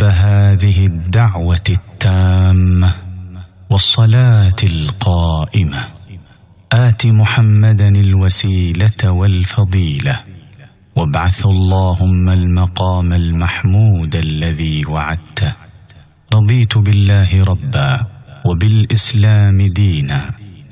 رب هذه الدعوه التامه والصلاه القائمه ات محمدا الوسيله والفضيله وابعث اللهم المقام المحمود الذي وعدته رضيت بالله ربا وبالاسلام دينا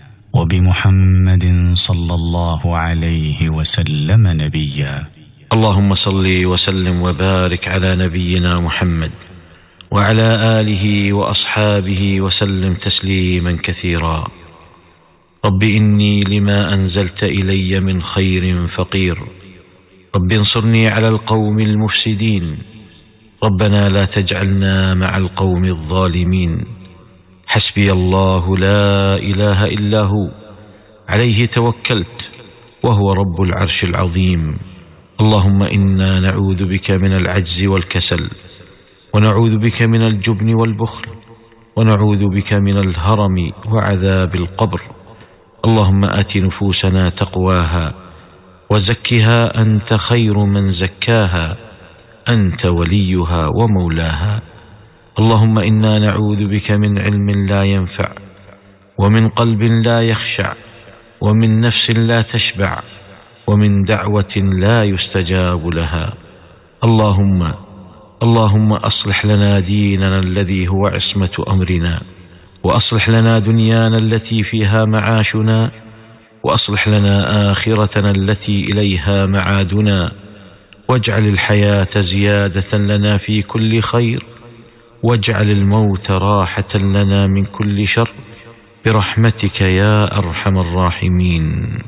وبمحمد صلى الله عليه وسلم نبيا اللهم صل وسلم وبارك على نبينا محمد وعلى اله واصحابه وسلم تسليما كثيرا رب اني لما انزلت الي من خير فقير رب انصرني على القوم المفسدين ربنا لا تجعلنا مع القوم الظالمين حسبي الله لا اله الا هو عليه توكلت وهو رب العرش العظيم اللهم انا نعوذ بك من العجز والكسل ونعوذ بك من الجبن والبخل ونعوذ بك من الهرم وعذاب القبر اللهم ات نفوسنا تقواها وزكها انت خير من زكاها انت وليها ومولاها اللهم انا نعوذ بك من علم لا ينفع ومن قلب لا يخشع ومن نفس لا تشبع ومن دعوه لا يستجاب لها اللهم اللهم اصلح لنا ديننا الذي هو عصمه امرنا واصلح لنا دنيانا التي فيها معاشنا واصلح لنا اخرتنا التي اليها معادنا واجعل الحياه زياده لنا في كل خير واجعل الموت راحه لنا من كل شر برحمتك يا ارحم الراحمين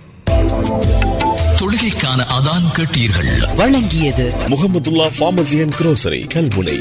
தொழுகைக்கான அதான் கேட்டீர்கள் வழங்கியது Mohamedullah pharmacy and grocery Kalmunai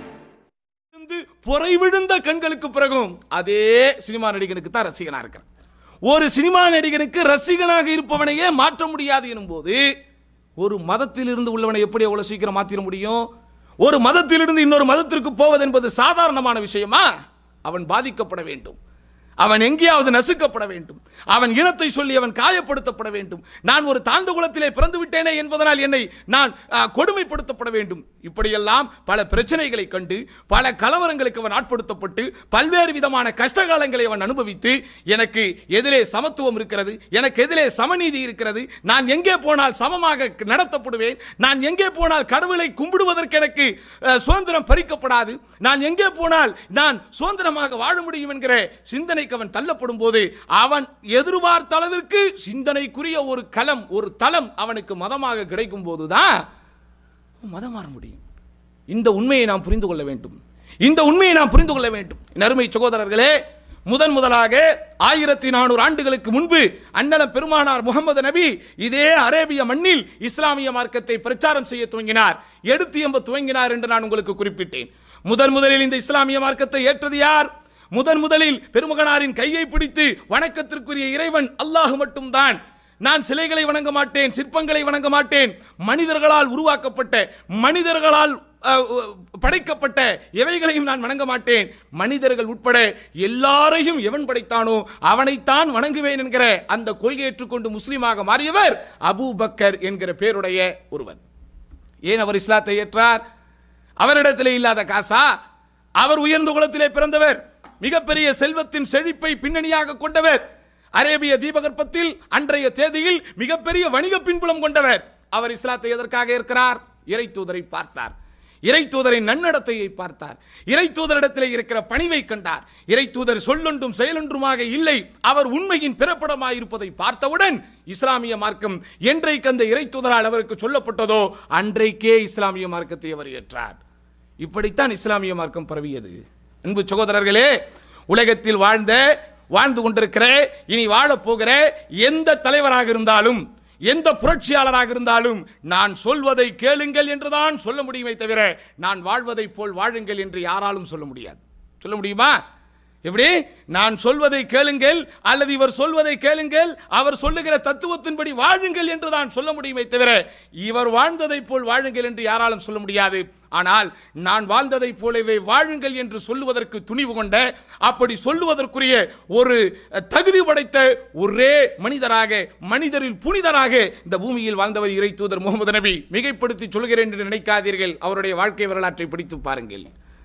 இருந்து பொறை விழுந்த கண்களுக்கு பிறகும் அதே சினிமா நடிகனுக்கு தான் ரசிகனா இருக்கிறான் ஒரு சினிமா நடிகனுக்கு ரசிகனாக இருப்பவனையே மாற்ற முடியாது எனும் போது ஒரு மதத்தில் இருந்து உள்ளவனை எப்படி அவ்வளவு சீக்கிரம் மாத்திர முடியும் ஒரு மதத்திலிருந்து இன்னொரு மதத்திற்கு போவது என்பது சாதாரணமான விஷயமா அவன் பாதிக்கப்பட வேண்டும் அவன் எங்கேயாவது நசுக்கப்பட வேண்டும் அவன் இனத்தை சொல்லி அவன் காயப்படுத்தப்பட வேண்டும் நான் ஒரு தாழ்ந்த குலத்திலே பிறந்து விட்டேனே என்பதனால் என்னை நான் ஆ, கொடுமைப்படுத்தப்பட வேண்டும் இப்படியெல்லாம் பல பிரச்சனைகளை கண்டு பல கலவரங்களுக்கு அவன் ஆட்படுத்தப்பட்டு பல்வேறு விதமான கஷ்டகாலங்களை அவன் அனுபவித்து எனக்கு எதிலே சமத்துவம் இருக்கிறது எனக்கு எதிலே சமநீதி இருக்கிறது நான் எங்கே போனால் சமமாக நடத்தப்படுவேன் நான் எங்கே போனால் கடவுளை கும்பிடுவதற்கு எனக்கு அஹ், சுதந்திரம் பறிக்கப்படாது நான் எங்கே போனால் நான் சுதந்திரமாக வாழ முடியும் என்கிற சிந்தனைக்கு அவன் தள்ளப்படும் போது அவன் எதிர்பார்த்த அளவிற்கு சிந்தனைக்குரிய ஒரு களம் ஒரு தளம் அவனுக்கு மதமாக கிடைக்கும் போதுதான் மதம் மாற முடியும் இந்த உண்மையை நாம் புரிந்து கொள்ள வேண்டும் இந்த உண்மையை நாம் புரிந்து கொள்ள வேண்டும் என் அருமை சகோதரர்களே முதன் முதலாக ஆயிரத்தி நானூறு ஆண்டுகளுக்கு முன்பு அண்ணலம் பெருமானார் முகமது நபி இதே அரேபிய மண்ணில் இஸ்லாமிய மார்க்கத்தை பிரச்சாரம் செய்ய துவங்கினார் எடுத்து எம்ப துவங்கினார் என்று நான் உங்களுக்கு குறிப்பிட்டேன் முதன் முதலில் இந்த இஸ்லாமிய மார்க்கத்தை ஏற்றது யார் முதன் முதலில் பெருமகனாரின் கையை பிடித்து வணக்கத்திற்குரிய இறைவன் அல்லாஹ் மட்டும்தான் நான் சிலைகளை வணங்க மாட்டேன் சிற்பங்களை வணங்க மாட்டேன் மனிதர்களால் உருவாக்கப்பட்ட மனிதர்களால் அஹ், அஹ், படைக்கப்பட்ட எவைகளையும் நான் வணங்க மாட்டேன் மனிதர்கள் உட்பட எல்லாரையும் எவன் படைத்தானோ அவனைத்தான் வணங்குவேன் என்கிற அந்த கொள்கை ஏற்றுக்கொண்டு முஸ்லீமாக மாறியவர் அபூ பக்கர் என்கிற பேருடைய ஒருவர் ஏன் அவர் இஸ்லாத்தை ஏற்றார் அவரிடத்திலே இல்லாத காசா அவர் உயர்ந்த குலத்திலே பிறந்தவர் மிகப்பெரிய செல்வத்தின் செழிப்பை பின்னணியாக கொண்டவர் அரேபிய தீபகற்பத்தில் அன்றைய தேதியில் மிகப்பெரிய வணிக பின்புலம் கொண்டவர் அவர் இஸ்லாத்தை எதற்காக இருக்கிறார் இறை தூதரை பார்த்தார் இறை தூதரின் நன்னடத்தையை பார்த்தார் இறை தூதரிடத்திலே இருக்கிற பணிவை கண்டார் இறை தூதர் சொல்லொன்றும் செயலொன்றுமாக இல்லை அவர் உண்மையின் பிறப்படமாயிருப்பதை பார்த்தவுடன் இஸ்லாமிய மார்க்கம் என்றைக்கு அந்த இறை தூதரால் அவருக்கு சொல்லப்பட்டதோ அன்றைக்கே இஸ்லாமிய மார்க்கத்தை அவர் ஏற்றார் இப்படித்தான் இஸ்லாமிய மார்க்கம் பரவியது அன்பு சகோதரர்களே உலகத்தில் வாழ்ந்த வாழ்ந்து கொண்டிருக்கிற இனி வாழப் போகிற எந்த தலைவராக இருந்தாலும் எந்த புரட்சியாளராக இருந்தாலும் நான் சொல்வதை கேளுங்கள் என்றுதான் சொல்ல முடியுமே தவிர நான் வாழ்வதைப் போல் வாழுங்கள் என்று யாராலும் சொல்ல முடியாது சொல்ல முடியுமா எப்படி நான் சொல்வதை கேளுங்கள் அல்லது இவர் சொல்வதை கேளுங்கள் அவர் சொல்லுகிற தத்துவத்தின்படி வாழுங்கள் என்று தான் சொல்ல முடியுமே தவிர இவர் வாழ்ந்ததைப் போல் வாழுங்கள் என்று யாராலும் சொல்ல முடியாது ஆனால் நான் வாழ்ந்ததைப் போலவே வாழுங்கள் என்று சொல்லுவதற்கு துணிவு கொண்ட அப்படி சொல்லுவதற்குரிய ஒரு தகுதி படைத்த ஒரே மனிதராக மனிதரில் புனிதராக இந்த பூமியில் வாழ்ந்தவர் இறை தூதர் முகமது நபி மிகைப்படுத்தி சொல்கிறேன் என்று நினைக்காதீர்கள் அவருடைய வாழ்க்கை வரலாற்றை படித்து பாருங்கள்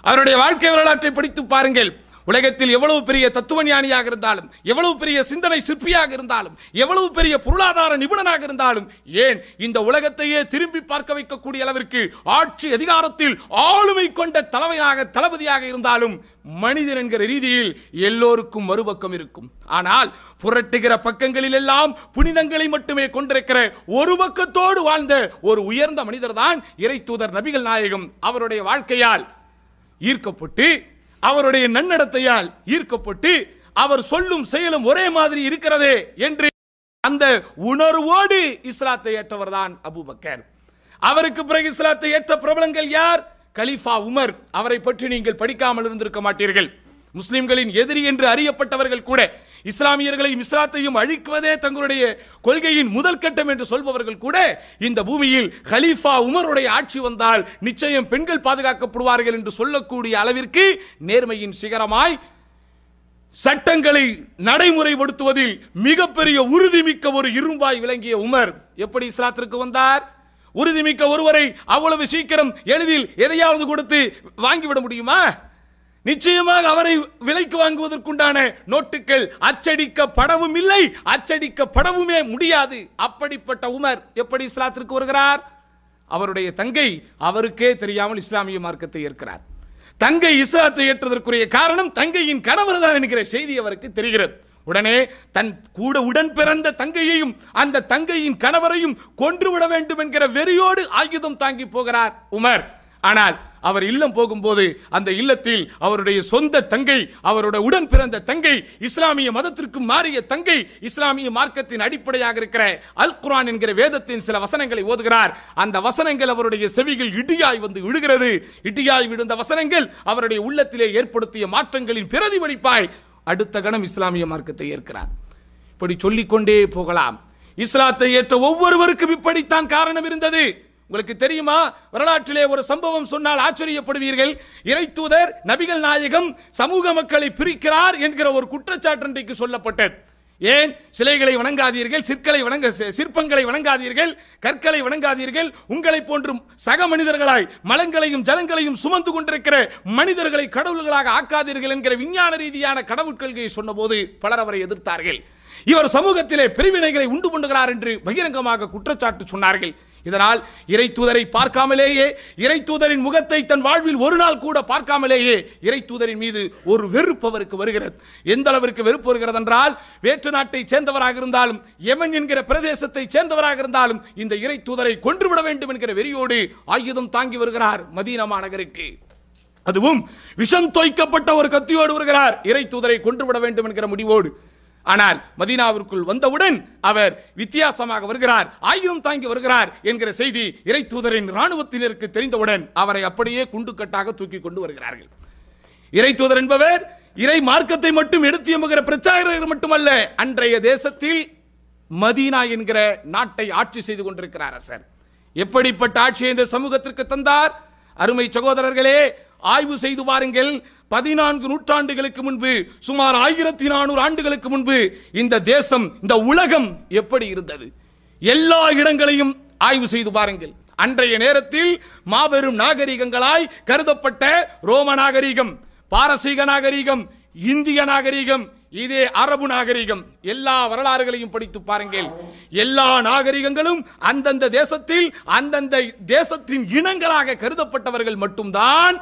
அவருடைய வாழ்க்கை வரலாற்றை படித்து பாருங்கள் உலகத்தில் எவ்வளவு பெரிய தத்துவ ஞானியாக இருந்தாலும் எவ்வளவு பெரிய சிந்தனை சிற்பியாக இருந்தாலும் எவ்வளவு பெரிய பொருளாதார நிபுணனாக இருந்தாலும் ஏன் இந்த உலகத்தையே திரும்பி பார்க்க வைக்கக்கூடிய அளவிற்கு ஆட்சி அதிகாரத்தில் ஆளுமை கொண்ட தலைமையாக தளபதியாக இருந்தாலும் மனிதன் என்கிற ரீதியில் எல்லோருக்கும் மறுபக்கம் இருக்கும் ஆனால் புரட்டுகிற பக்கங்களில் எல்லாம் புனிதங்களை மட்டுமே கொண்டிருக்கிற ஒரு பக்கத்தோடு வாழ்ந்த ஒரு உயர்ந்த மனிதர் தான் இறை தூதர் நபிகள் நாயகம் அவருடைய வாழ்க்கையால் ஈர்க்கப்பட்டு அவருடைய நன்னடத்தையால் ஈர்க்கப்பட்டு அவர் சொல்லும் செயலும் ஒரே மாதிரி இருக்கிறதே என்று அந்த உணர்வோடு இஸ்லாத்தை ஏற்றவர் தான் அபூபக்கர் அவருக்கு பிறகு இஸ்லாத்தை ஏற்ற பிரபலங்கள் யார் கலீஃபா உமர் அவரை பற்றி நீங்கள் படிக்காமல் இருந்திருக்க மாட்டீர்கள் முஸ்லிம்களின் எதிரி என்று அறியப்பட்டவர்கள் கூட இஸ்லாமியர்களையும் இஸ்லாத்தையும் அழிக்குவதே தங்களுடைய கொள்கையின் முதல் கட்டம் என்று சொல்பவர்கள் கூட இந்த பூமியில் கலீஃபா உமருடைய ஆட்சி வந்தால் நிச்சயம் பெண்கள் பாதுகாக்கப்படுவார்கள் என்று சொல்லக்கூடிய அளவிற்கு நேர்மையின் சிகரமாய் சட்டங்களை நடைமுறைப்படுத்துவதில் மிகப்பெரிய உறுதிமிக்க ஒரு இரும்பாய் விளங்கிய உமர் எப்படி இஸ்லாத்திற்கு வந்தார் உறுதிமிக்க ஒருவரை அவ்வளவு சீக்கிரம் எளிதில் எதையாவது கொடுத்து வாங்கிவிட முடியுமா நிச்சயமாக அவரை விலைக்கு வாங்குவதற்குண்டான நோட்டுகள் அச்சடிக்கப்படவும் இல்லை அச்சடிக்கப்படவுமே முடியாது அப்படிப்பட்ட உமர் எப்படி இஸ்லாத்திற்கு வருகிறார் அவருடைய தங்கை அவருக்கே தெரியாமல் இஸ்லாமிய மார்க்கத்தை ஏற்கிறார் தங்கை இஸ்லாத்தை ஏற்றதற்குரிய காரணம் தங்கையின் கணவர் தான் என்கிற செய்தி அவருக்கு தெரிகிறது உடனே தன் கூட உடன் பிறந்த தங்கையையும் அந்த தங்கையின் கணவரையும் கொன்றுவிட வேண்டும் என்கிற வெறியோடு ஆயுதம் தாங்கி போகிறார் உமர் ஆனால் அவர் இல்லம் போகும்போது அந்த இல்லத்தில் அவருடைய சொந்த தங்கை அவருடைய உடன் பிறந்த தங்கை இஸ்லாமிய மதத்திற்கு மாறிய தங்கை இஸ்லாமிய மார்க்கத்தின் அடிப்படையாக இருக்கிற அல் குர்ஆன் என்கிற வேதத்தின் சில வசனங்களை ஓதுகிறார் அந்த வசனங்கள் அவருடைய செவிகள் இடியாய் வந்து விழுகிறது இடியாய் விழுந்த வசனங்கள் அவருடைய உள்ளத்திலே ஏற்படுத்திய மாற்றங்களின் பிரதிபலிப்பாய் அடுத்த கணம் இஸ்லாமிய மார்க்கத்தை ஏற்கிறார் இப்படி சொல்லிக்கொண்டே போகலாம் இஸ்லாத்தை ஏற்ற ஒவ்வொருவருக்கும் இப்படித்தான் காரணம் இருந்தது உங்களுக்கு தெரியுமா வரலாற்றிலே ஒரு சம்பவம் சொன்னால் ஆச்சரியப்படுவீர்கள் இறை தூதர் நபிகள் நாயகம் சமூக மக்களை பிரிக்கிறார் என்கிற ஒரு குற்றச்சாட்டு இன்றைக்கு சொல்லப்பட்டது ஏன் சிலைகளை வணங்காதீர்கள் சிற்களை வணங்க சிற்பங்களை வணங்காதீர்கள் கற்களை வணங்காதீர்கள் உங்களை போன்று சக மனிதர்களாய் மலங்களையும் ஜலங்களையும் சுமந்து கொண்டிருக்கிற மனிதர்களை கடவுள்களாக ஆக்காதீர்கள் என்கிற விஞ்ஞான ரீதியான கடவுள் கொள்கையை சொன்னபோது பலர் அவரை எதிர்த்தார்கள் இவர் சமூகத்திலே பிரிவினைகளை உண்டு பண்ணுகிறார் என்று பகிரங்கமாக குற்றச்சாட்டு சொன்னார்கள் இதனால் இறை தூதரை பார்க்காமலேயே இறை தூதரின் முகத்தை தன் வாழ்வில் ஒரு நாள் கூட பார்க்காமலேயே இறை தூதரின் மீது ஒரு வெறுப்பு அவருக்கு வருகிறது எந்த அளவிற்கு வெறுப்பு வருகிறது என்றால் வேற்று நாட்டை சேர்ந்தவராக இருந்தாலும் எமன் என்கிற பிரதேசத்தை சேர்ந்தவராக இருந்தாலும் இந்த இறை தூதரை கொன்றுவிட வேண்டும் என்கிற வெறியோடு ஆயுதம் தாங்கி வருகிறார் மதீனா மாநகருக்கு அதுவும் விஷம் தோய்க்கப்பட்ட ஒரு கத்தியோடு வருகிறார் இறை தூதரை கொன்றுவிட வேண்டும் என்கிற முடிவோடு ஆனால் மதீனாவிற்குள் வந்தவுடன் அவர் வித்தியாசமாக வருகிறார் ஆயுதம் தாங்கி வருகிறார் என்கிற செய்தி இறை தூதரின் ராணுவத்தினருக்கு தெரிந்தவுடன் அவரை அப்படியே குண்டுக்கட்டாக தூக்கி கொண்டு வருகிறார்கள் இறை தூதர் என்பவர் இறை மார்க்கத்தை மட்டும் எடுத்து எம்புகிற பிரச்சாரகர் மட்டுமல்ல அன்றைய தேசத்தில் மதீனா என்கிற நாட்டை ஆட்சி செய்து கொண்டிருக்கிறார் அரசர் எப்படிப்பட்ட ஆட்சியை இந்த சமூகத்திற்கு தந்தார் அருமை சகோதரர்களே ஆய்வு செய்து பாருங்கள் பதினான்கு நூற்றாண்டுகளுக்கு முன்பு சுமார் ஆயிரத்தி நானூறு ஆண்டுகளுக்கு முன்பு இந்த தேசம் இந்த உலகம் எப்படி இருந்தது எல்லா இடங்களையும் ஆய்வு செய்து பாருங்கள் அன்றைய நேரத்தில் மாபெரும் நாகரிகங்களாய் கருதப்பட்ட ரோம நாகரிகம் பாரசீக நாகரிகம் இந்திய நாகரிகம் இதே அரபு நாகரிகம் எல்லா வரலாறுகளையும் படித்து பாருங்கள் எல்லா நாகரிகங்களும் அந்தந்த தேசத்தில் அந்தந்த தேசத்தின் இனங்களாக கருதப்பட்டவர்கள் மட்டும்தான்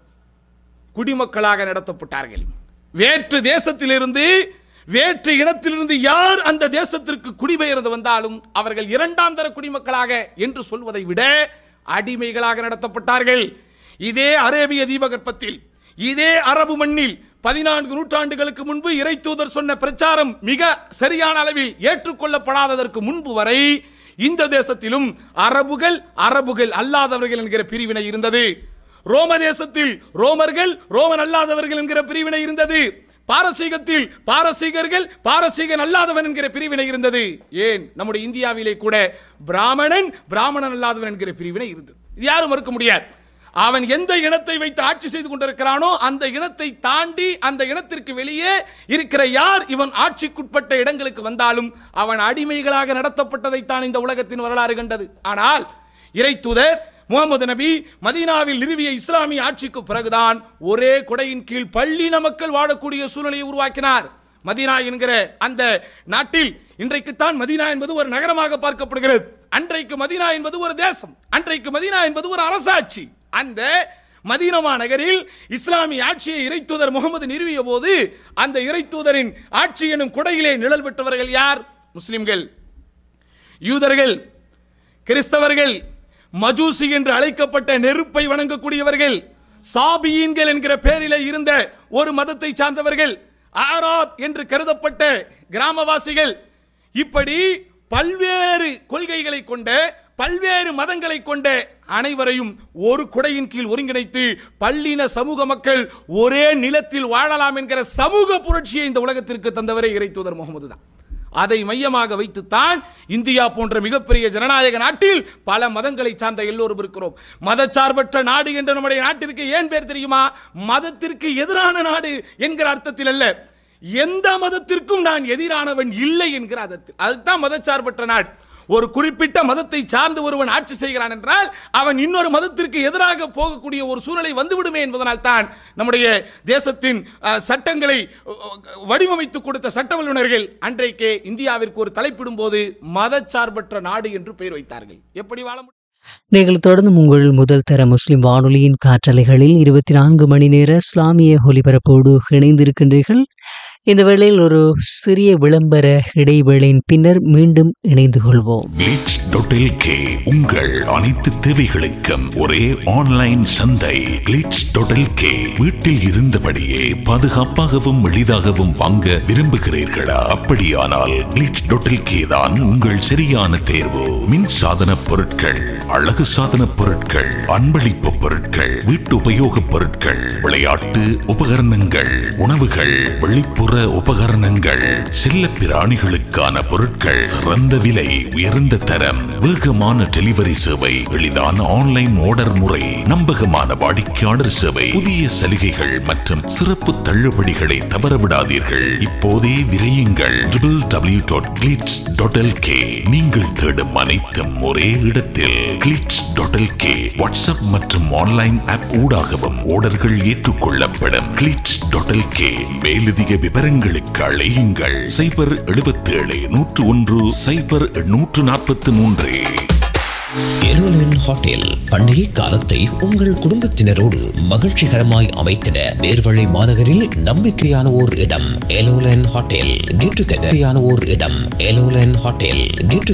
குடிமக்களாக நடத்தப்பட்டார்கள் வேற்று தேசத்திலிருந்து வேற்று இனத்திலிருந்து யார் அந்த தேசத்திற்கு குடிபெயர்ந்து வந்தாலும் அவர்கள் இரண்டாம் தர குடிமக்களாக என்று சொல்வதை விட அடிமைகளாக நடத்தப்பட்டார்கள் இதே அரேபிய தீபகற்பத்தில் இதே அரபு மண்ணில் பதினான்கு நூற்றாண்டுகளுக்கு முன்பு இறை தூதர் சொன்ன பிரச்சாரம் மிக சரியான அளவில் ஏற்றுக்கொள்ளப்படாததற்கு முன்பு வரை இந்த தேசத்திலும் அரபுகள் அரபுகள் அல்லாதவர்கள் என்கிற பிரிவினை இருந்தது ரோம தேசத்தில் ரோமர்கள் ரோமன் அல்லாதவர்கள் என்கிற பிரிவினை இருந்தது பாரசீகத்தில் பாரசீகர்கள் பாரசீகன் அல்லாதவன் என்கிற பிரிவினை இருந்தது ஏன் நம்முடைய இந்தியாவிலே கூட பிராமணன் பிராமணன் அல்லாதவன் என்கிற பிரிவினை இருந்தது இது யாரும் மறுக்க முடியாது அவன் எந்த இனத்தை வைத்து ஆட்சி செய்து கொண்டிருக்கிறானோ அந்த இனத்தை தாண்டி அந்த இனத்திற்கு வெளியே இருக்கிற யார் இவன் ஆட்சிக்குட்பட்ட இடங்களுக்கு வந்தாலும் அவன் அடிமைகளாக நடத்தப்பட்டதைத்தான் இந்த உலகத்தின் வரலாறு கண்டது ஆனால் இறை தூதர் முகமது நபி மதீனாவில் நிறுவிய இஸ்லாமிய ஆட்சிக்கு பிறகுதான் ஒரே குடையின் கீழ் பள்ளின மக்கள் வாழக்கூடிய சூழ்நிலையை உருவாக்கினார் மதீனா என்கிற அந்த நாட்டில் இன்றைக்குத்தான் மதீனா என்பது ஒரு நகரமாக பார்க்கப்படுகிறது அன்றைக்கு மதீனா என்பது ஒரு தேசம் அன்றைக்கு மதீனா என்பது ஒரு அரசாட்சி அந்த மதீனமா நகரில் இஸ்லாமிய ஆட்சியை இறைத்தூதர் முகமது நிறுவிய போது அந்த இறைத்தூதரின் ஆட்சி எனும் குடையிலே நிழல் பெற்றவர்கள் யார் முஸ்லிம்கள் யூதர்கள் கிறிஸ்தவர்கள் மஜூசி என்று அழைக்கப்பட்ட நெருப்பை வணங்கக்கூடியவர்கள் சாபியீன்கள் என்கிற பெயரிலே இருந்த ஒரு மதத்தை சார்ந்தவர்கள் ஆராப் என்று கருதப்பட்ட கிராமவாசிகள் இப்படி பல்வேறு கொள்கைகளை கொண்ட பல்வேறு மதங்களை கொண்ட அனைவரையும் ஒரு குடையின் கீழ் ஒருங்கிணைத்து பள்ளின சமூக மக்கள் ஒரே நிலத்தில் வாழலாம் என்கிற சமூக புரட்சியை இந்த உலகத்திற்கு தந்தவரே இறைத்தூதர் முகமது தான் அதை மையமாக வைத்துத்தான் இந்தியா போன்ற மிகப்பெரிய ஜனநாயக நாட்டில் பல மதங்களை சார்ந்த எல்லோரும் இருக்கிறோம் மதச்சார்பற்ற நாடு என்ற நம்முடைய நாட்டிற்கு ஏன் பேர் தெரியுமா மதத்திற்கு எதிரான நாடு என்கிற அர்த்தத்தில் அல்ல எந்த மதத்திற்கும் நான் எதிரானவன் இல்லை என்கிற அர்த்தத்தில் அதுதான் மதச்சார்பற்ற நாடு ஒரு குறிப்பிட்ட மதத்தை சார்ந்து ஒருவன் ஆட்சி செய்கிறான் என்றால் அவன் இன்னொரு மதத்திற்கு எதிராக போகக்கூடிய ஒரு சூழ்நிலை வந்துவிடுமே என்பதனால் தான் நம்முடைய தேசத்தின் அஹ், சட்டங்களை அஹ், வடிவமைத்து கொடுத்த சட்ட வல்லுநர்கள் அன்றைக்கே இந்தியாவிற்கு ஒரு தலைப்பிடும் போது மதச்சார்பற்ற நாடு என்று பெயர் வைத்தார்கள் எப்படி வாழ முடியும் நீங்கள் தொடர்ந்து உங்கள் முதல் தர முஸ்லிம் வானொலியின் காற்றலைகளில் இருபத்தி நான்கு மணி நேர இஸ்லாமிய ஒலிபரப்போடு இணைந்திருக்கின்றீர்கள் இந்த வேளையில் ஒரு சிறிய விளம்பர இடைவேளையின் பின்னர் மீண்டும் இணைந்து கொள்வோம் கிளிட்ஸ் டாட் கே உங்கள் அனைத்து தேவைகளுக்கும் ஒரே ஆன்லைன் சந்தை கிளிட்ஸ் டாட் கே வீட்டில் இருந்தபடியே பாதுகாப்பாகவும் எளிதாகவும் வாங்க விரும்புகிறீர்களா அப்படியானால் கிளிட்ஸ் டாட் கே தான் உங்கள் சரியான தேர்வு மின் சாதன பொருட்கள் அழகு சாதன பொருட்கள் அன்பளிப்பு பொருட்கள் வீட்டு உபயோகப் பொருட்கள் விளையாட்டு உபகரணங்கள் உணவுகள் வெளிப்புற உபகரணங்கள் செல்ல பிராணிகளுக்கான பொருட்கள் சிறந்த விலை உயர்ந்த தரம் வேகமான டெலிவரி சேவை எளிதான ஆன்லைன் ஆர்டர் முறை நம்பகமான வாடிக்கையாளர் சேவை புதிய சலுகைகள் மற்றும் சிறப்பு தள்ளுபடிகளை தவறவிடாதீர்கள் இப்போதே விரையுங்கள் டபிள்யூ டாட் கிளிட்ஸ் டாட் நீங்கள் தேடும் அனைத்தும் ஒரே இடத்தில் கிளிட்ஸ் டாட் கே வாட்ஸ்அப் மற்றும் ஆன்லைன் ஆப் ஊடாகவும் ஆர்டர்கள் ஏற்றுக்கொள்ளப்படும் கிளிட்ஸ் டாட் கே மேலதிக விவரங்களுக்கு அழையுங்கள் சைபர் எழுபத்தி ஏழு நூற்று ஒன்று சைபர் நூற்று நாற்பத்தி மூன்று எலோலன் ஹோட்டல் பண்டிகை காலத்தை உங்கள் குடும்பத்தினரோடு மகிழ்ச்சிகரமாய் அமைத்திட நேர்வழி மாநகரில் நம்பிக்கையான ஓர் இடம் எலோலன் ஹோட்டல் கெட் டுகெதர் ஓர் இடம் எலோலன் ஹோட்டல் கெட்